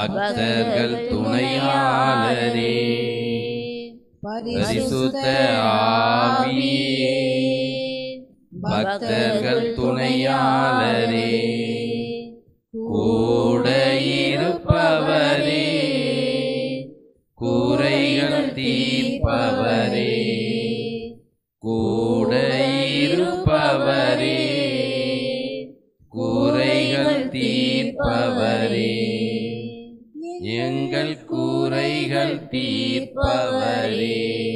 பக்தர்கள் துணையாளரே பரிசுத்த ஆவியே பக்தர்கள் துணையாளரே கூட இருப்பவரே கூரைகள் தீர்ப்பவரே கூட இருப்பவரே கூரைகள் தீர்ப்பவரே எங்கள் கூரைகள் தீர்ப்பவரே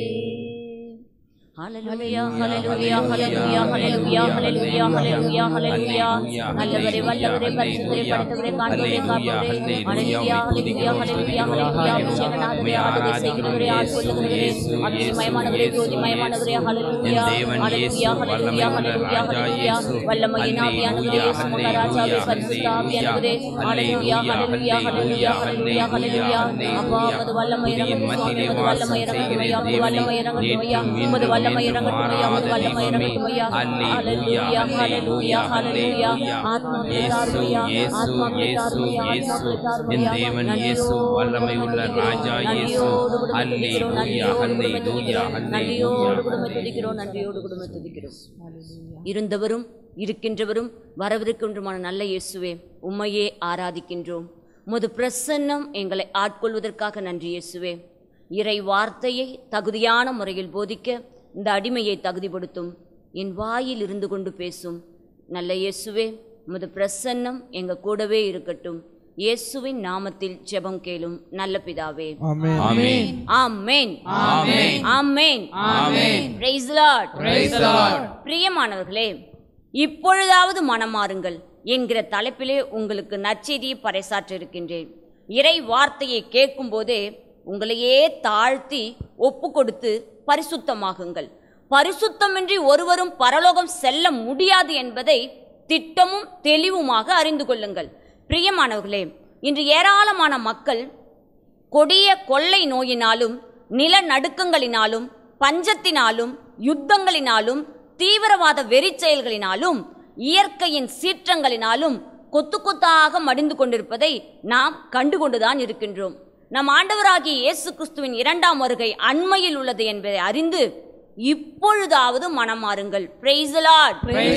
ஹalleluya ஹalleluya ஹalleluya ஹalleluya ஹalleluya ஹalleluya ஹalleluya நல்லவரே வல்லவரே பரிசுத்தரே படைத்தவரே காண்பவரே காப்பவரே ஹalleluya ஹalleluya ஹalleluya ஹalleluya அபிஷேகநாதரே ஆளுகை செய்கிறவரே ஆட்கொள்ளுகிறவரே அதிசயமயமானவரே ஜோதிமயமானவரே ஹalleluya ஹalleluya ஹalleluya ஹalleluya ஹalleluya வல்லமையின் ஆவியானவரே சுமக ராஜாவே பரிசுத்த ஆவியானவரே ஹalleluya ஹalleluya ஹalleluya ஹalleluya ஹalleluya அப்பா உமது வல்லமை இறங்கட்டும் சுவாமி உமது வல்லமை இறங்கட்டும் ஐயா உமது வல்லமை இறங்கட்டும் ஐயா உமது வல்லமை இறங்கட்டும் ஐயா உமது வல்லமை இறங்கட்டும் ஐயா ஹalleluya ஹalleluya ஹalleluya ஆத்மாவே தாருமையா ஆத்மாவே தாருமையா ஆத்மாவே என் தாருமையா தேவன் இயேசு வல்லமை உள்ள ராஜா இயேசு அல்லேலூயா அல்லேலூயா நன்றியோடு அல்லேலூயா குடும்பம் துதிக்கிறோம் நன்றியோடு குடும்பம் துதிக்கிறோம் இருந்தவரும் இருக்கின்றவரும் வரவிருக்கின்றமான நல்ல இயேசுவே உம்மையே ஆராதிக்கின்றோம் உமது பிரசன்னம் எங்களை ஆட்கொள்வதற்காக நன்றி இயேசுவே இறை வார்த்தையை தகுதியான முறையில் போதிக்க இந்த அடிமையை தகுதிப்படுத்தும் என் வாயில் இருந்து கொண்டு பேசும் நல்ல இயேசுவே உமது பிரசன்னம் எங்க கூடவே இருக்கட்டும் இயேசுவின் நாமத்தில் ஜெபம் கேளும் நல்ல பிதாவே amen amen amen amen amen amen Praise the Lord. Praise the Lord. பிரியமானவர்களே இப்பொழுதாவது மனம் மாறுங்கள் என்கிற தலைப்பிலே உங்களுக்கு நற்செய்தியை பறைசாற்ற இருக்கின்றேன் இறை வார்த்தையை கேட்கும் போதே உங்களையே தாழ்த்தி ஒப்பு கொடுத்து பரிசுத்தமாகுங்கள் பரிசுத்தமின்றி ஒருவரும் பரலோகம் செல்ல முடியாது என்பதை திட்டமும் தெளிவுமாக அறிந்து கொள்ளுங்கள் பிரியமானவர்களே இன்று ஏராளமான மக்கள் கொடிய கொள்ளை நோயினாலும் நிலநடுக்கங்களினாலும் பஞ்சத்தினாலும் யுத்தங்களினாலும் தீவிரவாத வெறிச் செயல்களினாலும் இயற்கையின் சீற்றங்களினாலும் கொத்து கொத்தாக மடிந்து கொண்டிருப்பதை நாம் கண்டுகொண்டுதான் இருக்கின்றோம் நம் ஆண்டவராகிய இயேசு கிறிஸ்துவின் இரண்டாம் வருகை அண்மையில் உள்ளது என்பதை அறிந்து இப்பொழுதாவது மனம் மாறுங்கள் Praise the Lord.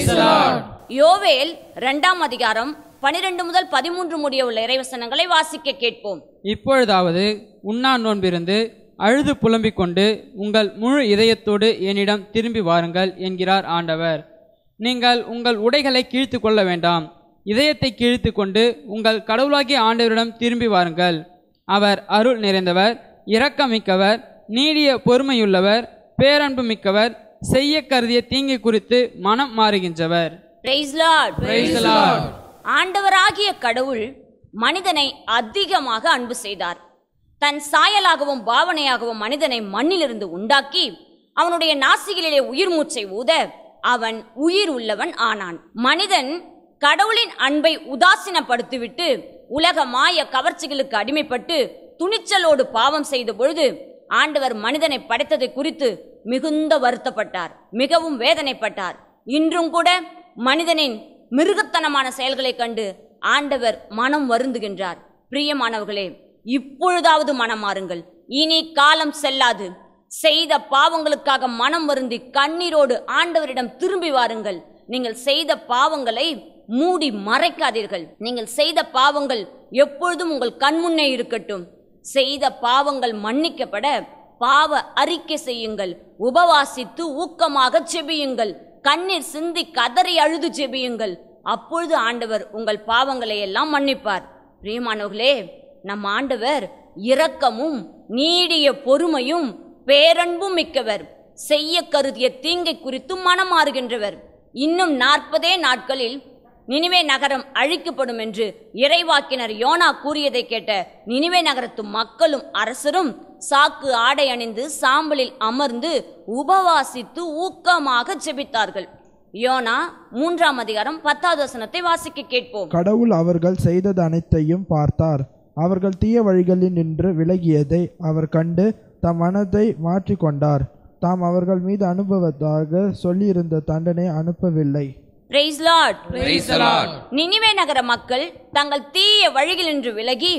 யோவேல் இரண்டாம் அதிகாரம் பனிரெண்டு முதல் பதிமூன்று முடிய உள்ள இறைவசனங்களை வாசிக்க கேட்போம் இப்பொழுதாவது உண்ணா நோன்பிருந்து அழுது புலம்பிக் கொண்டு உங்கள் முழு இதயத்தோடு என்னிடம் திரும்பி வாருங்கள் என்கிறார் ஆண்டவர் நீங்கள் உங்கள் உடைகளை கிழித்து கொள்ள வேண்டாம் இதயத்தை கிழித்து கொண்டு உங்கள் கடவுளாகிய ஆண்டவரிடம் திரும்பி வாருங்கள் அவர் அருள் நிறைந்தவர் இரக்கமிக்கவர் நீடிய பொறுமையுள்ளவர் பேரன்பு மிக்கவர் செய்ய கருதிய தீங்கை குறித்து மனம் மாறுகின்றவர் Praise Lord. Praise the Lord. ஆண்டவராகிய கடவுள் மனிதனை அதிகமாக அன்பு செய்தார் தன் சாயலாகவும் பாவனையாகவும் மனிதனை மண்ணிலிருந்து உண்டாக்கி அவனுடைய நாசிகளிலே உயிர் மூச்சை ஊத அவன் உயிர் உள்ளவன் ஆனான் மனிதன் கடவுளின் அன்பை உதாசீனப்படுத்திவிட்டு உலக மாய கவர்ச்சிகளுக்கு அடிமைப்பட்டு துணிச்சலோடு பாவம் செய்த பொழுது ஆண்டவர் மனிதனை படைத்ததை குறித்து மிகுந்த வருத்தப்பட்டார் மிகவும் வேதனைப்பட்டார் இன்றும் கூட மனிதனின் மிருகத்தனமான செயல்களைக் கண்டு ஆண்டவர் மனம் வருந்துகின்றார் பிரியமானவர்களே இப்பொழுதாவது மனம் மாறுங்கள் இனி காலம் செல்லாது செய்த பாவங்களுக்காக மனம் வருந்தி கண்ணீரோடு ஆண்டவரிடம் திரும்பி வாருங்கள் நீங்கள் செய்த பாவங்களை மூடி மறைக்காதீர்கள் நீங்கள் செய்த பாவங்கள் எப்பொழுதும் உங்கள் கண்முன்னே இருக்கட்டும் செய்த பாவங்கள் மன்னிக்கப்பட பாவ அறிக்கை செய்யுங்கள் உபவாசித்து ஊக்கமாக செபியுங்கள் கண்ணீர் சிந்தி கதறி அழுது செபியுங்கள் அப்பொழுது ஆண்டவர் உங்கள் பாவங்களை எல்லாம் மன்னிப்பார் பிரியமானவர்களே நம் ஆண்டவர் இரக்கமும் நீடிய பொறுமையும் பேரன்பும் மிக்கவர் செய்ய கருதிய தீங்கை குறித்து மனமாறுகின்றவர் இன்னும் நாற்பதே நாட்களில் நினிவே நகரம் அழிக்கப்படும் என்று இறைவாக்கினர் யோனா கூறியதை கேட்ட நினிவே நகரத்து மக்களும் அரசரும் சாக்கு ஆடை அணிந்து சாம்பலில் அமர்ந்து உபவாசித்து ஊக்கமாக ஜெபித்தார்கள் யோனா மூன்றாம் அதிகாரம் பத்தாவது வசனத்தை வாசிக்க கேட்போம் கடவுள் அவர்கள் செய்தது அனைத்தையும் பார்த்தார் அவர்கள் தீய வழிகளில் நின்று விலகியதை அவர் கண்டு தம் மனதை மாற்றிக்கொண்டார் தாம் அவர்கள் மீது அனுப்புவதாக சொல்லியிருந்த தண்டனை அனுப்பவில்லை Praise Lord. Praise the Lord. Nineveh நகர மக்கள் தங்கள் தீய வழியில் நின்று விலகி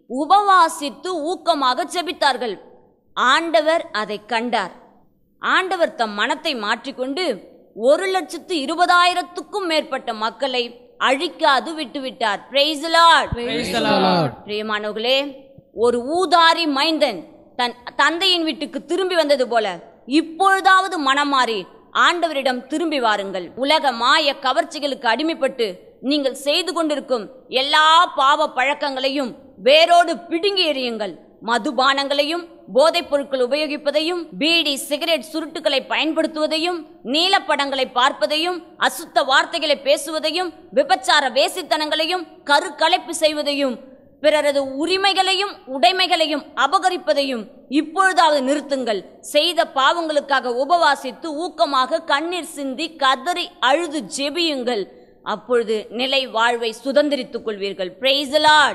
உபவாசித்து ஊக்கமாக ஜெபித்தார்கள் ஆண்டவர் அதை கண்டார் ஆண்டவர் தம் மனத்தை மாற்றிக்கொண்டு ஒரு லட்சத்து இருபதாயிரத்துக்கும் மேற்பட்ட மக்களை அழிக்காது விட்டுவிட்டார் Praise the Lord. பிரியமானவர்களே ஒரு ஊதாரி மைந்தன் தன் தந்தையின் வீட்டுக்கு திரும்பி வந்தது போல இப்பொழுதாவது மனம் மாறி ஆண்டவரிடம் திரும்பி வாருங்கள் உலக மாய கவர்ச்சிகளுக்கு அடிமைப்பட்டு நீங்கள் செய்து கொண்டிருக்கும் எல்லா பாவ பழக்கங்களையும் வேரோடு பிடுங்கி எறியுங்கள் மதுபானங்களையும் போதைப் பொருட்கள் உபயோகிப்பதையும் பீடி சிகரெட் சுருட்டுகளை பயன்படுத்துவதையும் நீலப்படங்களை பார்ப்பதையும் அசுத்த வார்த்தைகளை பேசுவதையும் விபச்சார வேசித்தனங்களையும் கருக்கலைப்பு செய்வதையும் பிறரது உரிமைகளையும் உடைமைகளையும் அபகரிப்பதையும் இப்பொழுதாவது நிறுத்துங்கள் செய்த பாவங்களுக்காக உபவாசித்து ஊக்கமாக கண்ணீர் சிந்தி கதறி அழுது ஜெபியுங்கள் அப்பொழுது நிலை வாழ்வை சுதந்திரித்துக் கொள்வீர்கள் Praise the Lord.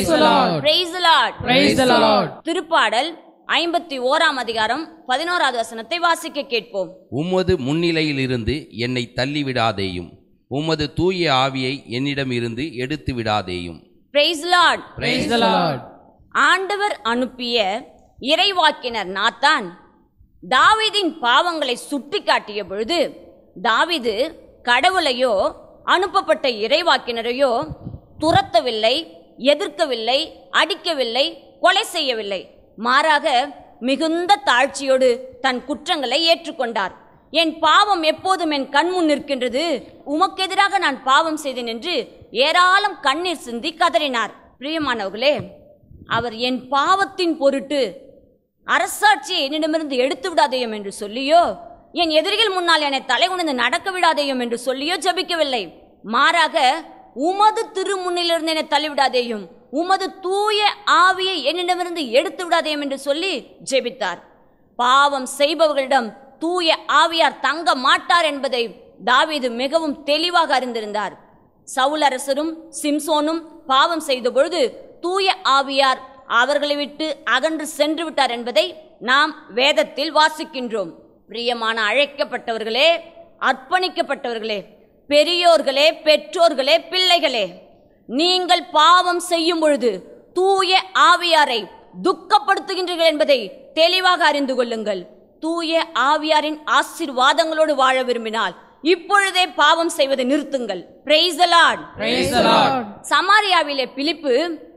Praise the Lord. திருப்பாடல் ஐம்பத்தி ஓராம் அதிகாரம் பதினோராவது வசனத்தை வாசிக்க கேட்போம் உமது முன்னிலையிலிருந்து என்னை தள்ளிவிடாதேயும் உமது தூய ஆவியை என்னிடமிருந்து எடுத்து விடாதேயும் Praise the Lord. ஆண்டவர் அனுப்பிய இறைவாக்கினர் நாத்தான் தாவீதின் பாவங்களை சுட்டிக்காட்டிய பொழுது தாவீது கடவுளையோ அனுப்பப்பட்ட இறைவாக்கினரையோ துரத்தவில்லை எதிர்க்கவில்லை அடிக்கவில்லை கொலை செய்யவில்லை மாறாக மிகுந்த தாழ்ச்சியோடு தன் குற்றங்களை ஏற்றுக்கொண்டார் என் பாவம் எப்போதும் என் கண்முன் நிற்கின்றது உமக்கெதிராக நான் பாவம் செய்தேன் என்று ஏராளம் கண்ணீர் சிந்தி கதறினார் பிரியமானவர்களே அவர் என் பாவத்தின் பொருட்டு அரசாட்சியை என்னிடமிருந்து எடுத்து விடாதேயும் என்று சொல்லியோ என் எதிரிகள் முன்னால் என்னை தலை குனிந்து நடக்க விடாதேயும் என்று சொல்லியோ ஜெபிக்கவில்லை மாறாக உமது திருமுன்னிலிருந்து என்னை தள்ளிவிடாதேயும் உமது தூய ஆவியை என்னிடமிருந்து எடுத்து விடாதேயும் என்று சொல்லி ஜெபித்தார் பாவம் செய்பவர்களிடம் தூய ஆவியார் தங்க மாட்டார் என்பதை தாவீது மிகவும் தெளிவாக அறிந்திருந்தார் சவுல் அரசரும் சிம்சோனும் பாவம் செய்த பொழுது தூய ஆவியார் அவர்களை விட்டு அகன்று சென்று விட்டார் என்பதை நாம் வேதத்தில் வாசிக்கின்றோம் பிரியமான அழைக்கப்பட்டவர்களே அர்ப்பணிக்கப்பட்டவர்களே பெரியோர்களே பெற்றோர்களே பிள்ளைகளே நீங்கள் பாவம் செய்யும் பொழுது தூய ஆவியாரை துக்கப்படுத்துகின்றீர்கள் என்பதை தெளிவாக அறிந்து கொள்ளுங்கள் தூய ஆவியாரின் ஆசீர்வாதங்களோடு வாழ விரும்பினால் இப்பொழுதே பாவம் செய்வதை நிறுத்துங்கள் Praise the Lord. சமாரியாவிலே பிலிப்பு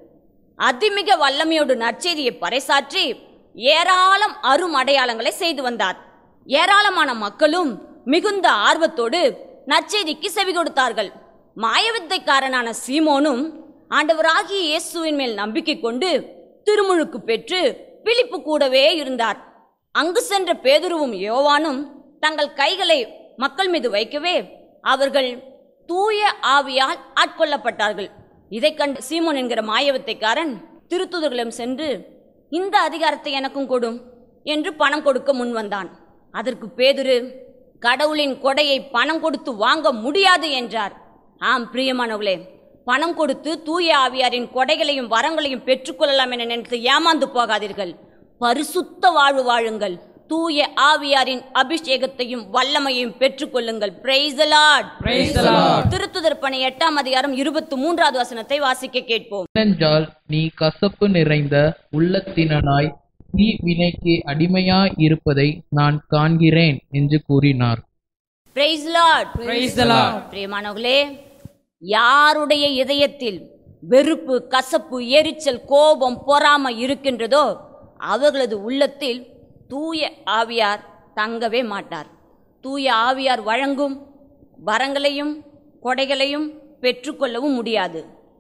அதிமிக வல்லமையோடு நற்செய்தியை பறைசாற்றி ஏராளம் அரும் அடையாளங்களை செய்து வந்தார் ஏராளமான மக்களும் மிகுந்த ஆர்வத்தோடு நற்செய்திக்கு செவி கொடுத்தார்கள் மாயவித்தைக்காரனான சீமோனும் ஆண்டவராகிய இயேசுவின் மேல் நம்பிக்கை கொண்டு திருமுழுக்கு பெற்று பிலிப்பு கூடவே இருந்தார் அங்கு சென்ற பேதுருவும் யோவானும் தங்கள் கைகளை மக்கள் மீது வைக்கவே அவர்கள் தூய ஆவியால் ஆட்கொள்ளப்பட்டார்கள் இதைக் கண்டு சீமோன் என்கிற மாயவத்தைக்காரன் திருத்துதர்களிடம் சென்று இந்த அதிகாரத்தை எனக்கும் கொடும் என்று பணம் கொடுக்க முன்வந்தான் அதற்கு பேதுரு கடவுளின் கொடையை பணம் கொடுத்து வாங்க முடியாது என்றார் ஆம் பிரியமானவர்களே பணம் கொடுத்து தூய ஆவியாரின் கொடைகளையும் வரங்களையும் பெற்றுக்கொள்ளலாம் என நினைத்து ஏமாந்து போகாதீர்கள் பரிசுத்த வாழ்வு வாழுங்கள் தூய ஆவியாரின் அபிஷேகத்தையும் வல்லமையையும் பெற்றுக்கொள்ளுங்கள் Praise the Lord. திருத்துதர் பணி எட்டாம் அதிகாரம் இருபத்தி மூன்றாவது வசனத்தை வாசிக்க கேட்போம் ஏனென்றால் நீ கசப்பு நிறைந்த உள்ளத்தினனாய் தீ வினைக்கு அடிமையாய் இருப்பதை நான் காண்கிறேன் என்று கூறினார் Praise the Lord. பிரியமானவர்களே யாருடைய இதயத்தில் வெறுப்பு கசப்பு எரிச்சல் கோபம் பொறாமை இருக்கின்றதோ அவர்களது உள்ளத்தில் தூய ஆவியார் தங்கவே மாட்டார் தூய ஆவியார் வழங்கும் வரங்களையும் கொடைகளையும் பெற்றுக்கொள்ளவும் முடியாது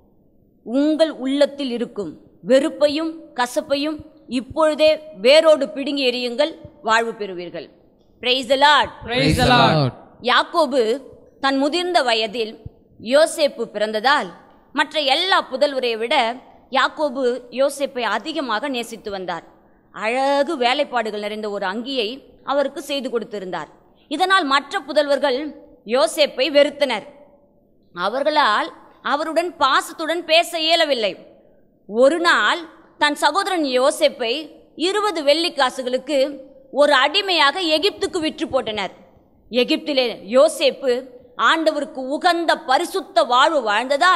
உங்கள் உள்ளத்தில் இருக்கும் வெறுப்பையும் கசப்பையும் இப்பொழுதே வேரோடு பிடுங்கி எறியுங்கள் வாழ்வு பெறுவீர்கள் Praise the Lord. யாக்கோபு தன் முதிர்ந்த வயதில் யோசேப்பு பிறந்ததால் மற்ற எல்லா புதல்வரை விட யாக்கோபு யோசேப்பை அதிகமாக நேசித்து வந்தார் அழகு வேலைப்பாடுகள் நிறைந்த ஒரு அங்கியை அவருக்கு செய்து கொடுத்திருந்தார் இதனால் மற்ற புதல்வர்கள் யோசேப்பை வெறுத்தனர் அவர்களால் அவருடன் பாசத்துடன் பேச இயலவில்லை ஒரு நாள் தன் சகோதரன் யோசேப்பை இருபது வெள்ளிக்காசுகளுக்கு ஒரு அடிமையாக எகிப்துக்கு விற்று போட்டனர் எகிப்திலே யோசேப்பு ஆண்டவருக்கு உகந்த பரிசுத்த வாழ்வு வாழ்ந்ததால்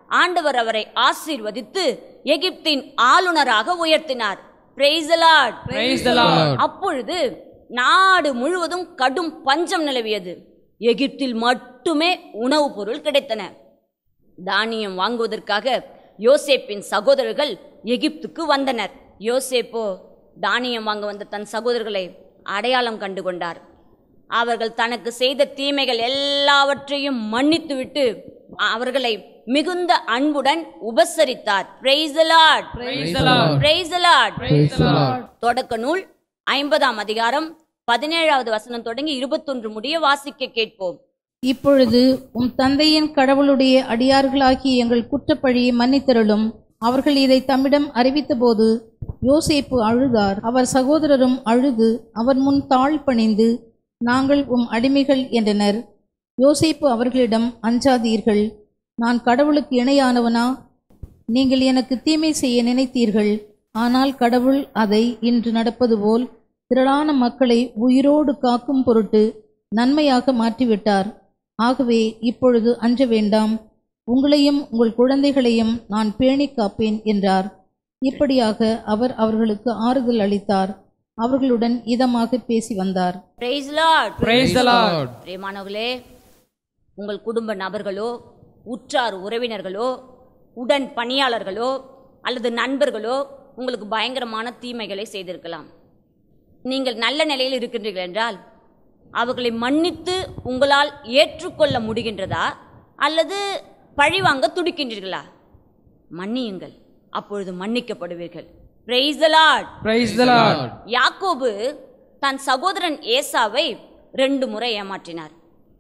ஆண்டவர் அவரை ஆசீர்வதித்து எகிப்தின் ஆளுநராக உயர்த்தினார் Praise the Lord. Praise the Lord. அப்பொழுது நாடு முழுவதும் கடும் பஞ்சம் நிலவியது எகிப்தில் மட்டுமே உணவுப் பொருள் கிடைத்தன தானியம் வாங்குவதற்காக யோசேப்பின் சகோதரர்கள் எகிப்துக்கு வந்தனர் யோசேப்போ தானியம் வாங்க வந்த தன் சகோதரர்களை அடையாளம் கண்டு கொண்டார் அவர்கள் தனக்கு செய்த தீமைகள் எல்லாவற்றையும் மன்னித்துவிட்டு அவர்களை மிகுந்த அன்புடன் உபசரித்தார் Praise the Lord. Praise the Lord. Praise the Lord. Praise the Lord. தொடக்க நூல் ஐம்பதாம் அதிகாரம் பதினேழாவது வசனம் தொடங்கி இருபத்தொன்று முடிய வாசிக்க கேட்போம் இப்பொழுது உம் தந்தையின் கடவுளுடைய அடியார்களாகிய எங்கள் குற்றப்பழியை மன்னித்தருளும் அவர்கள் இதை தம்மிடம் அறிவித்தபோது யோசேப்பு அழுதார் அவர் சகோதரரும் அழுது அவர் முன் தாழ் பணிந்து நாங்கள் உம் அடிமைகள் என்றனர் யோசேப்பு அவர்களிடம் அஞ்சாதீர்கள் நான் கடவுளுக்கு இணையானவனா நீங்கள் எனக்கு தீமை செய்ய நினைத்தீர்கள் ஆனால் கடவுள் அதை இன்று நடப்பது போல் திரளான மக்களை உயிரோடு காக்கும் பொருட்டு நன்மையாக மாற்றிவிட்டார் ஆகவே இப்பொழுது அஞ்ச வேண்டாம் உங்களையும் உங்கள் குழந்தைகளையும் நான் பேணிக் காப்பேன் என்றார் இப்படியாக அவர் அவர்களுக்கு ஆறுதல் அளித்தார் அவர்களுடன் இதமாக பேசி வந்தார் Praise Lord. Praise the Lord. பிரியமானவர்களே உங்கள் குடும்ப நபர்களோ உற்றார் உறவினர்களோ உடன் பணியாளர்களோ அல்லது நண்பர்களோ உங்களுக்கு பயங்கரமான தீமைகளை செய்திருக்கலாம் நீங்கள் நல்ல நிலையில் இருக்கின்றீர்கள் என்றால் அவர்களை மன்னித்து உங்களால் ஏற்றுக்கொள்ள முடிகின்றதா அல்லது பழிவாங்க துடிக்கின்றீர்களா மன்னியுங்கள் அப்பொழுது மன்னிக்கப்படுவீர்கள் Praise the Lord. Praise the Lord. யாக்கோபு தன் சகோதரன் ஏசாவை ரெண்டு முறை ஏமாற்றினார்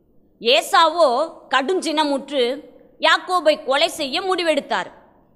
ஏசாவோ கடுஞ்சினமுற்று யாக்கோபை கொலை செய்ய முடிவெடுத்தார்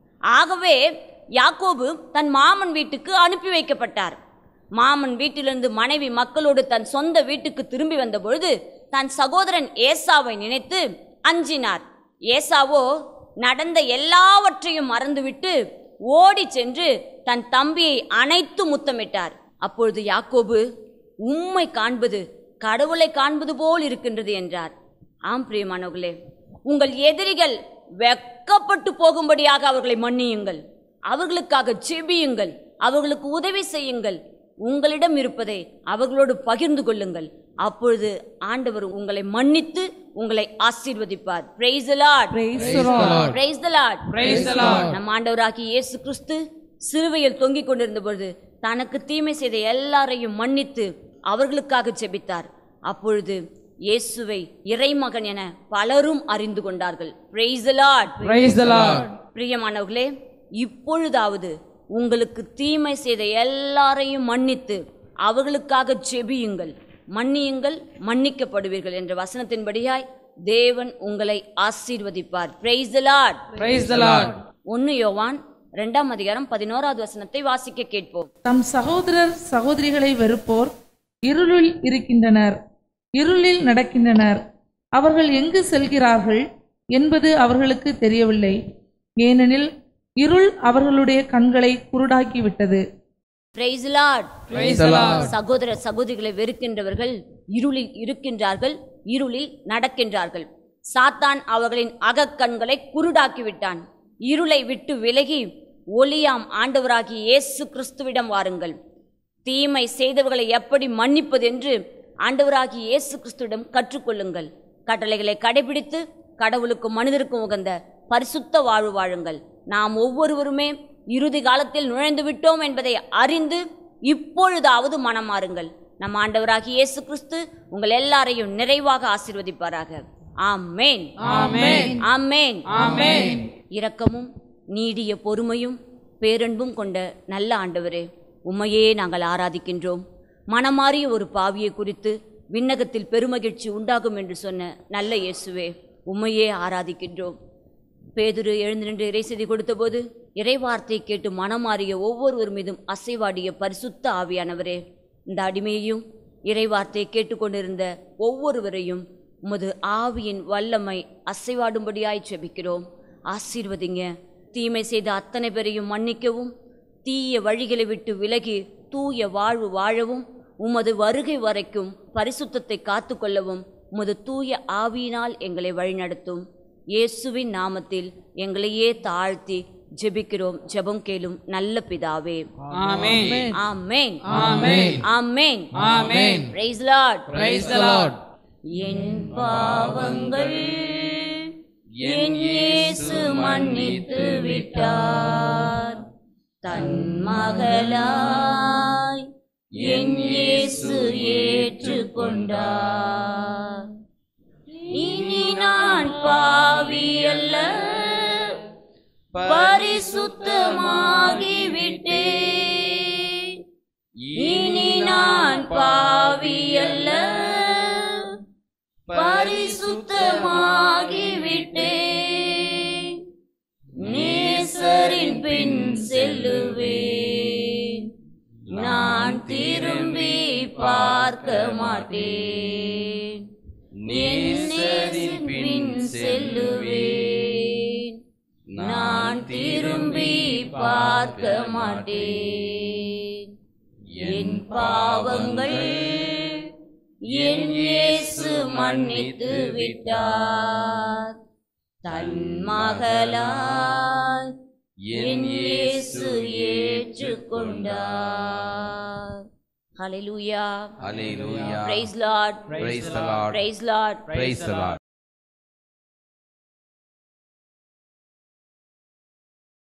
ஆகவே யாக்கோபு தன் மாமன் வீட்டுக்கு அனுப்பி வைக்கப்பட்டார் மாமன் வீட்டிலிருந்து மனைவி மக்களோடு தன் சொந்த வீட்டுக்கு திரும்பி வந்தபொழுது தன் சகோதரன் ஏசாவை நினைத்து அஞ்சினார் ஏசாவோ நடந்த எல்லாவற்றையும் மறந்துவிட்டு ஓடி சென்று தன் தம்பியை அணைத்து முத்தமிட்டார் அப்பொழுது யாக்கோபு உம்மை காண்பது கடவுளை காண்பது போல் இருக்கின்றது என்றார் ஆம் பிரியமானவர்களே உங்கள் எதிரிகள் வெக்கப்பட்டு போகும்படியாக அவர்களை மன்னியுங்கள் அவர்களுக்காக செபியுங்கள் அவர்களுக்கு உதவி செய்யுங்கள் உங்களிடம் இருப்பதை அவர்களோடு பகிர்ந்து கொள்ளுங்கள் அப்பொழுது ஆண்டவர் உங்களை மன்னித்து உங்களை ஆசீர்வதிப்பார் Praise the Lord. Praise the Lord. Praise the Lord. நம் ஆண்டவராகிய இயேசு கிறிஸ்து சிலுவையில் தொங்கிக் கொண்டிருந்த பொழுது தனக்கு தீமை செய்த எல்லாரையும் மன்னித்து அவர்களுக்காக ஜெபித்தார் அப்பொழுது இயேசுவை இறைமகன் என பலரும் அறிந்து கொண்டார்கள் Praise the Lord. Praise the Lord. பிரியமானவர்களே இப்பொழுதாவது உங்களுக்கு தீமை செய்த எல்லாரையும் மன்னித்து அவர்களுக்காக செபியுங்கள் மன்னியுங்கள் மன்னிக்கப்படுவீர்கள் என்ற வசனத்தின்படியாய் தேவன் உங்களை ஆசீர்வதிப்பார் Praise the Lord. Praise the Lord. ஒன்னு யோவான் இரண்டாம் அதிகாரம் பதினோராவது வசனத்தை வாசிக்க கேட்போம் தம் சகோதரர் சகோதரிகளை வெறுப்போர் இருளில் இருக்கின்றனர் இருளில் நடக்கின்றனர் அவர்கள் எங்கு செல்கிறார்கள் என்பது அவர்களுக்கு தெரியவில்லை ஏனெனில் இருள் அவர்களுடைய கண்களை குருடாக்கிவிட்டது Praise the Lord. Praise the Lord. சகோதர சகோதரிகளை வெறுக்கின்றவர்கள் இருளில் இருக்கின்றார்கள் இருளில் நடக்கின்றார்கள் சாத்தான் அவர்களின் அகக்கண்களை குருடாக்கி விட்டான் இருளை விட்டு விலகி ஒளியாம் ஆண்டவராகிய இயேசு கிறிஸ்துவிடம் வாருங்கள் தீமை செய்தவர்களை எப்படி மன்னிப்பது என்று ஆண்டவராகிய இயேசு கிறிஸ்துவிடம் கற்றுக்கொள்ளுங்கள் கட்டளைகளை கடைபிடித்து கடவுளுக்கும் மனிதருக்கும் உகந்த பரிசுத்த வாழ்வு வாழுங்கள் நாம் ஒவ்வொருவருமே இறுதி காலத்தில் நுழைந்து விட்டோம் என்பதை அறிந்து இப்பொழுதாவது மனம் மாறுங்கள் நம் ஆண்டவராகிய இயேசு கிறிஸ்து உங்கள் எல்லாரையும் நிறைவாக ஆசீர்வதிப்பாராக ஆமென் ஆமென். ஆமென் ஆமென். இரக்கமும் நீடிய பொறுமையும் பேரன்பும் கொண்ட நல்ல ஆண்டவரே உம்மையே நாங்கள் ஆராதிக்கின்றோம் மனமாறிய ஒரு பாவியை குறித்து விண்ணகத்தில் பெருமகிழ்ச்சி உண்டாகும் என்று சொன்ன நல்ல இயேசுவே உம்மையே ஆராதிக்கின்றோம் பேதுரு எழுந்து நின்று இறைசெய்தி கொடுத்தபோது இறைவார்த்தை கேட்டு மனமாறிய ஒவ்வொருவர் மீதும் அசைவாடிய பரிசுத்த ஆவியானவரே இந்த அடிமையையும் இறைவார்த்தையை கேட்டுக்கொண்டிருந்த ஒவ்வொருவரையும் உமது ஆவியின் வல்லமை அசைவாடும்படியாய் செபிக்கிறோம் ஆசீர்வதிங்க தீமை செய்த அத்தனை பேரையும் மன்னிக்கவும் தீய வழிகளை விட்டு விலகி தூய வாழ்வு வாழவும் உமது வருகை வரைக்கும் பரிசுத்தத்தை காத்துக்கொள்ளவும் உமது தூய ஆவியினால் எங்களை வழிநடத்தும் இயேசுவின் நாமத்தில் எங்களையே தாழ்த்தி ஜெபிக்கிறோம் ஜெபம் கேளும் நல்ல பிதாவே amen amen amen amen amen praise Lord Praise the Lord. என் பாவங்கள் என் இயேசு மன்னித்து விட்டார் தன் மகளாய் என் இயேசு ஏற்றுக்கொண்டார் இனி நான் பாவி அல்ல பரிசுத்தமாகிவிட்டேன் இனி நான் பாவி அல்ல பரிசுத்தமாகிவிட்டேன் நேசரின் பின் செல்லுவேன் நான் திரும்பி பார்க்க மாட்டேன் நேசரின் பின் செல்லுவேன் நான் திரும்பி பார்க்க மாட்டேன் என் பாவங்கள் என் இயேசு மன்னித்து விட்டார் தன் மகளாய் என் இயேசு ஏற்றுக்கொண்டார் ஹalleluya Hallelujah. praise lord Praise the Lord. praise lord Praise the Lord.